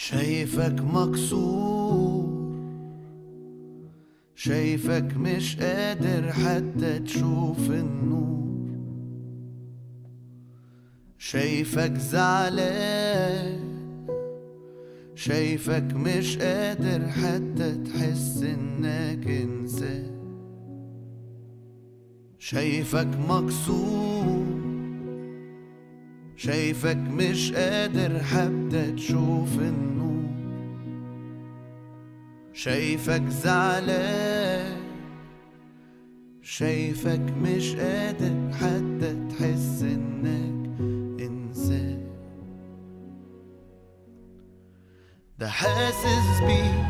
شايفك مكسور شايفك مش قادر حتى تشوف النور شايفك زعلان شايفك مش قادر حتى تحس انك انسان شايفك مكسور شايفك مش قادر حتى تشوف النور شايفك زعلان شايفك مش قادر حتى تحس انك انسان ده حاسس بيك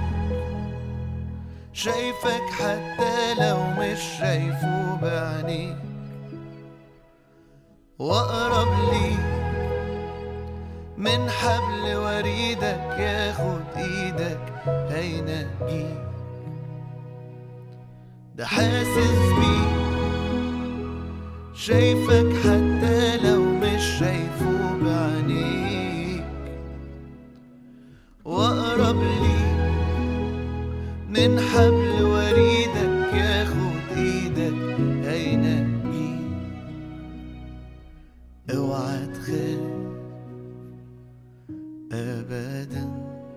شايفك حتى لو مش شايفه بعينيك واقرب ليك من حبل وريدك ياخد ايدك هينجيك ده حاسس بيك شايفك حتى لو مش شايفه بعينيك واقرب ليك من حبل وريدك ياخد ايدك هينجيك اوعى تخاف ابدا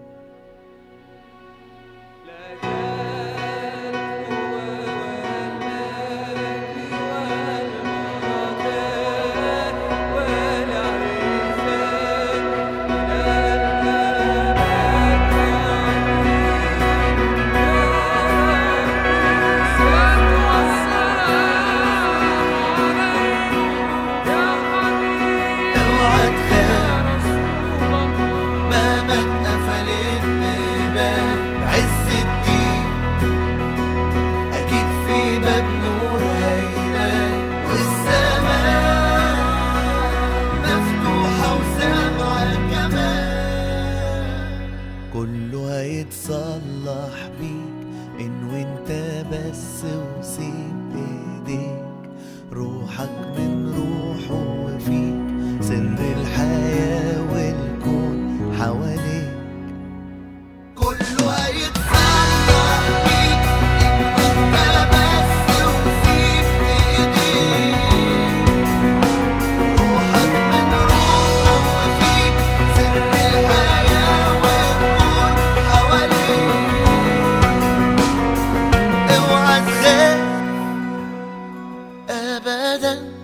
اوعى تخاف مهما اتقفلت بيبان عز الدين اكيد في باب نور هيبان والسماء مفتوحة وسامعة كمان كله هيتصلح بيك ان وانت بس وسيب ايديك روحك من روحه وفيك سر الحياة والكون حواليك كله هيتصلح بيك ان وانت بس وسيب ايديك روحك من روحه وفيك سر الحياة والكون حواليك اوعى تخاف ابدا